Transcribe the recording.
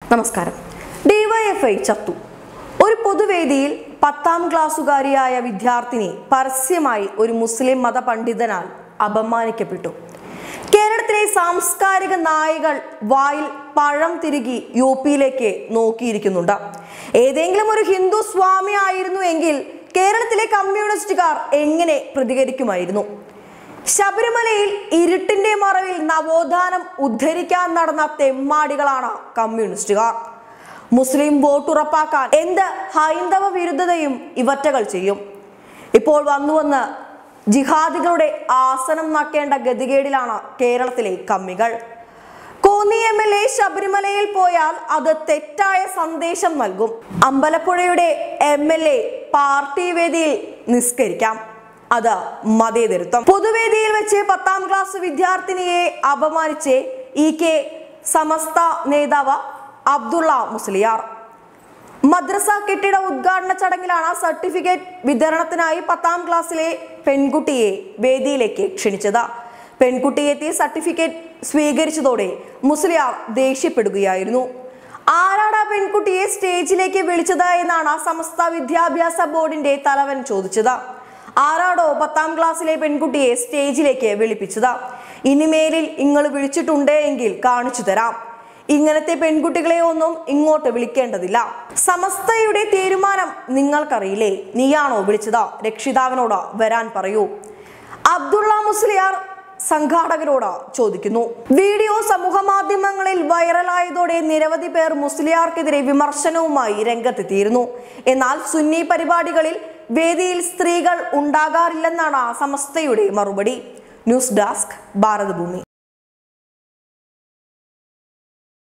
നമസ്കാരം ഡിവൈഎഫ്ഐ ചത്തു ഒരു പൊതുവേദിയിൽ പത്താം ക്ലാസ്സുകാരിയായ വിദ്യാർത്ഥിനി പരസ്യമായി ഒരു മുസ്ലിം മത പണ്ഡിതനാൽ അപമാനിക്കപ്പെട്ടു കേരളത്തിലെ സാംസ്കാരിക നായകൾ വായിൽ പഴം തിരുകി യു പിയിലേക്ക് നോക്കിയിരിക്കുന്നുണ്ട് ഏതെങ്കിലും ഒരു ഹിന്ദു സ്വാമി ആയിരുന്നു എങ്കിൽ കേരളത്തിലെ കമ്മ്യൂണിസ്റ്റുകാർ എങ്ങനെ പ്രതികരിക്കുമായിരുന്നു ശബരിമലയിൽ ഇരുട്ടിന്റെ മറവിൽ നവോത്ഥാനം ഉദ്ധരിക്കാൻ നടന്ന തെമ്മാടികളാണ് കമ്മ്യൂണിസ്റ്റുകാർ മുസ്ലിം വോട്ട് ഉറപ്പാക്കാൻ എന്ത് ഹൈന്ദവ വിരുദ്ധതയും ഇവറ്റകൾ ചെയ്യും ഇപ്പോൾ വന്നുവന്ന് ജിഹാദികളുടെ ആസനം നക്കേണ്ട ഗതികേടിലാണ് കേരളത്തിലെ കമ്മികൾ കോന്നി എം എൽ എ ശബരിമലയിൽ പോയാൽ അത് തെറ്റായ സന്ദേശം നൽകും അമ്പലപ്പുഴയുടെ എം എൽ എ പാർട്ടി വേദിയിൽ നിസ്കരിക്കാം അത് മതേതരത്വം പൊതുവേദിയിൽ വെച്ച് പത്താം ക്ലാസ് വിദ്യാർത്ഥിനിയെ അപമാനിച്ച് ഇ കെ സമസ്ത നേതാവ് അബ്ദുള്ള മുസ്ലിയാർ മദ്രസ കെട്ടിട ഉദ്ഘാടന ചടങ്ങിലാണ് സർട്ടിഫിക്കറ്റ് വിതരണത്തിനായി പത്താം ക്ലാസ്സിലെ പെൺകുട്ടിയെ വേദിയിലേക്ക് ക്ഷണിച്ചത് പെൺകുട്ടി എത്തി സർട്ടിഫിക്കറ്റ് സ്വീകരിച്ചതോടെ മുസ്ലിയാർ ദേഷ്യപ്പെടുകയായിരുന്നു ആരാടാ പെൺകുട്ടിയെ സ്റ്റേജിലേക്ക് വിളിച്ചത് എന്നാണ് സമസ്ത വിദ്യാഭ്യാസ ബോർഡിന്റെ തലവൻ ചോദിച്ചത് ആരാടോ പത്താം ക്ലാസ്സിലെ പെൺകുട്ടിയെ സ്റ്റേജിലേക്ക് വിളിപ്പിച്ചത് ഇനിമേലിൽ നിങ്ങൾ വിളിച്ചിട്ടുണ്ട് എങ്കിൽ കാണിച്ചു തരാം ഇങ്ങനത്തെ പെൺകുട്ടികളെ ഒന്നും ഇങ്ങോട്ട് വിളിക്കേണ്ടതില്ല സമസ്തയുടെ തീരുമാനം നിങ്ങൾക്കറിയില്ലേ നീയാണോ വിളിച്ചത് രക്ഷിതാവിനോട് വരാൻ പറയൂ അബ്ദുള്ള മുസ്ലിയാർ സംഘാടകരോട് ചോദിക്കുന്നു വീഡിയോ സമൂഹ മാധ്യമങ്ങളിൽ വൈറലായതോടെ നിരവധി പേർ മുസ്ലിയാർക്കെതിരെ വിമർശനവുമായി രംഗത്തെത്തിയിരുന്നു എന്നാൽ സുന്നി പരിപാടികളിൽ വേദിയിൽ സ്ത്രീകൾ ഉണ്ടാകാറില്ലെന്നാണ് സമസ്തയുടെ മറുപടി ന്യൂസ് ഡെസ്ക് ഭാരതഭൂമി